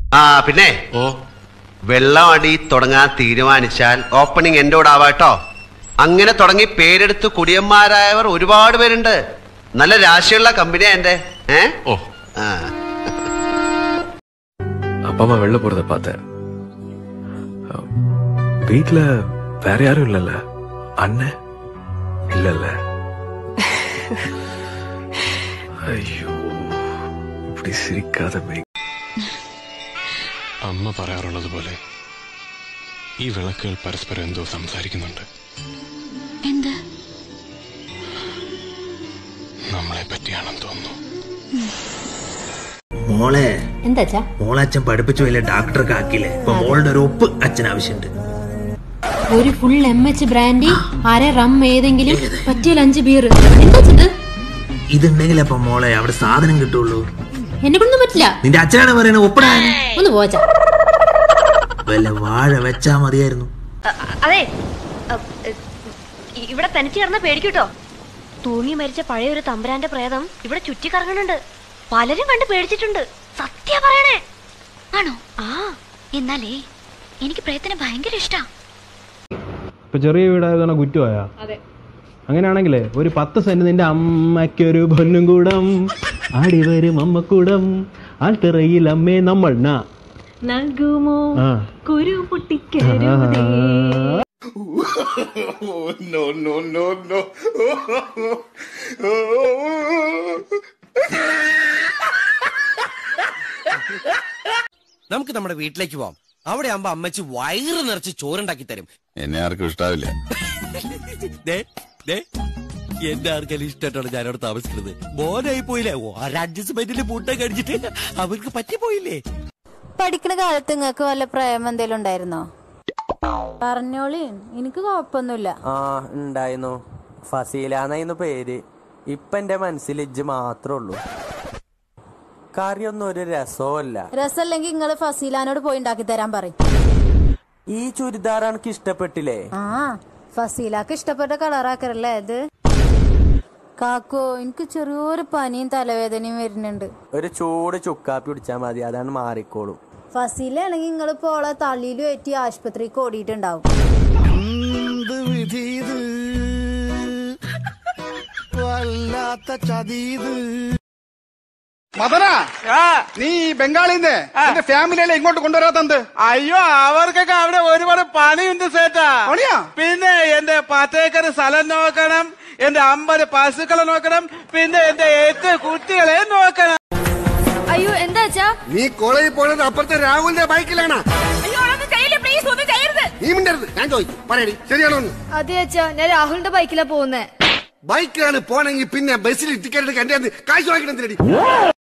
ആ പിന്നെ ഓ വെള്ളം അടി തുടങ്ങാൻ തീരുമാനിച്ചാൽ ഓപ്പണിംഗ് എന്റെ കൂടെ ആവാട്ടോ അങ്ങനെ തുടങ്ങി പേരെടുത്ത് കുടിയന്മാരായവർ ഒരുപാട് പേരുണ്ട് നല്ല രാശിയുള്ള കമ്പനിയാ എന്റെ ഏ ഓ ആ. அப்பா அம்மா வெளில போறத பார்த்தேன் அஹ், வீட்ல வேற யாரும் இல்லல்ல அண்ணன் இல்லல்ல ஐயோ இப்படி சிரிக்காத மெய் അമ്മ പറയാറുള്ളത് പോലെ ഈ വിളക്കുകൾ പരസ്പരം എന്തോ സംസാരിക്കുന്നുണ്ട് എന്ത് നമ്മളെ പറ്റിയാണെന്ന് തോന്നുന്നു മോളെ എന്താച്ചാ മോളെ അച്ഛൻ പഠിപ്പിച്ചു വലിയ ഡോക്ടർക്ക് ആക്കിയില്ലേ ഇപ്പൊ മോളുടെ ഒരു ഒപ്പ് അച്ഛൻ ആവശ്യമുണ്ട് ഒരു ഫുൾ എം എച്ച് ബ്രാൻഡി അര റം ഏതെങ്കിലും പറ്റിയ അഞ്ച് ബീർ എന്താ ഇത് ഇതുണ്ടെങ്കിൽ അപ്പൊ മോളെ അവിടെ സാധനം കിട്ടുള്ളൂ എന്നെ കൊണ്ടൊന്നും പറ്റില്ല നിന്റെ അച്ഛനാണ് പറയുന്നത് ഒപ്പിടാൻ ഒന്ന് പോച്ചാ വല്ല വാഴ വെച്ചാ മതിയായിരുന്നു അതെ അ, എ, ഇവിടെ തനിച്ച് കിടന്ന പേടിക്കൂട്ടോ തൂങ്ങി മരിച്ച പഴയ ഒരു തമ്പുരാന്റെ പ്രേതം ഇവിടെ ചുറ്റിക്കറങ്ങുന്നുണ്ട് പലരും കണ്ട് പേടിച്ചിട്ടുണ്ട് സത്യ പറയണേ ആണോ ആ എന്നാലേ എനിക്ക് പ്രയത്നം ഭയങ്കര ഇഷ്ടാ ഇപ്പൊ ചെറിയ വീടായതാണ് കുറ്റമായാ അങ്ങനെയാണെങ്കിലേ ഒരു പത്ത് സെന്റ് നിന്റെ അമ്മയ്ക്കൊരു പൊന്നും കൂടം ആടി വരും അമ്മക്കൂടം ആൾട്ടിറയിൽ അമ്മേ നമ്മൾ നാ നൽകുമോ ആ കുരു പൊട്ടിക്കരുതേ നമുക്ക് നമ്മുടെ വീട്ടിലേക്ക് പോവാം അവിടെ ആകുമ്പോ അമ്മച്ചി വയറ് നിറച്ച് ചോറുണ്ടാക്കി തരും എന്നെ ആർക്കും ഇഷ്ടാവില്ല ദേ, ദേ, എന്റെ ആർക്കെല്ലാം ഇഷ്ടമായിട്ടാണ് ഞാനവിടെ താമസിക്കുന്നത് മോനായി പോയില്ലേ ഒരഡ്ജസ്റ്റ്മെന്റിൽ പൂട്ട കഴിച്ചിട്ട് അവർക്ക് പറ്റിപ്പോയില്ലേ പഠിക്കണ കാലത്ത് നിങ്ങൾക്ക് വല്ല പ്രേമം എന്തേലും ഉണ്ടായിരുന്നോ പറഞ്ഞോളി എനിക്ക് കുഴപ്പമൊന്നുമില്ല ആ ഉണ്ടായിരുന്നു ഫസീലാന്നായിരുന്നു പേര് ഇപ്പൊ എന്റെ മനസ്സിൽ ഇജ്ജ് മാത്രമേ ഉള്ളൂ കറിയൊന്നും ഒരു രസമല്ല രസമല്ലെങ്കിൽ നിങ്ങൾ ഫസീലാനോട് പോയി ഉണ്ടാക്കി തരാൻ പറയും ഈ ചുരിദാർ എനിക്ക് ഇഷ്ടപ്പെട്ടില്ലേ ആ ഫസീലാക്ക് ഇഷ്ടപ്പെട്ട കളറാക്കറല്ലേ ഇത് കാക്കോ എനിക്ക് ചെറിയൊരു പനിയും തലവേദനയും വരുന്നുണ്ട് ഒരു ചൂട് ചുക്കാപ്പി കുടിച്ചാൽ മതി അതാണ് മാറിക്കോളും ഫസീലാണെങ്കിൽ നിങ്ങൾ പോളെ തള്ളിയിലും ഏറ്റി ആശുപത്രിക്ക് ഓടിയിട്ടുണ്ടാവും മദന നീ ബംഗാളിന്ന് എന്റെ ഫാമിലിയിലെ ഇങ്ങോട്ട് കൊണ്ടുവരാത്തത് അയ്യോ അവർക്കൊക്കെ അവിടെ ഒരുപാട് പണിയുണ്ട് സേട്ടാ പണിയാ? പിന്നെ എന്റെ പത്തേക്കർ സ്ഥലം നോക്കണം എന്റെ അമ്പത് പശുക്കളെ നോക്കണം പിന്നെ എന്റെ എട്ട് കുട്ടികളെ നോക്കണം അയ്യോ എന്താ വെച്ചാ നീ കോളേജിൽ പോയത് അപ്പുറത്തെ രാഹുലിന്റെ ബൈക്കിലാണ് നീ മിണ്ടരുത് ഞാൻ ചോദിക്കും പറയടി ശരിയാണോ എന്ന്? അതെ അച്ഛാ ഞാൻ രാഹുലിന്റെ ബൈക്കിലാ പോകുന്നേ ബൈക്കിലാണ് പോണെങ്കിൽ പിന്നെ ബസ്സിൽ ടിക്കറ്റ് എടുക്കാൻ എന്റെ കാശ് വാങ്ങിക്കണം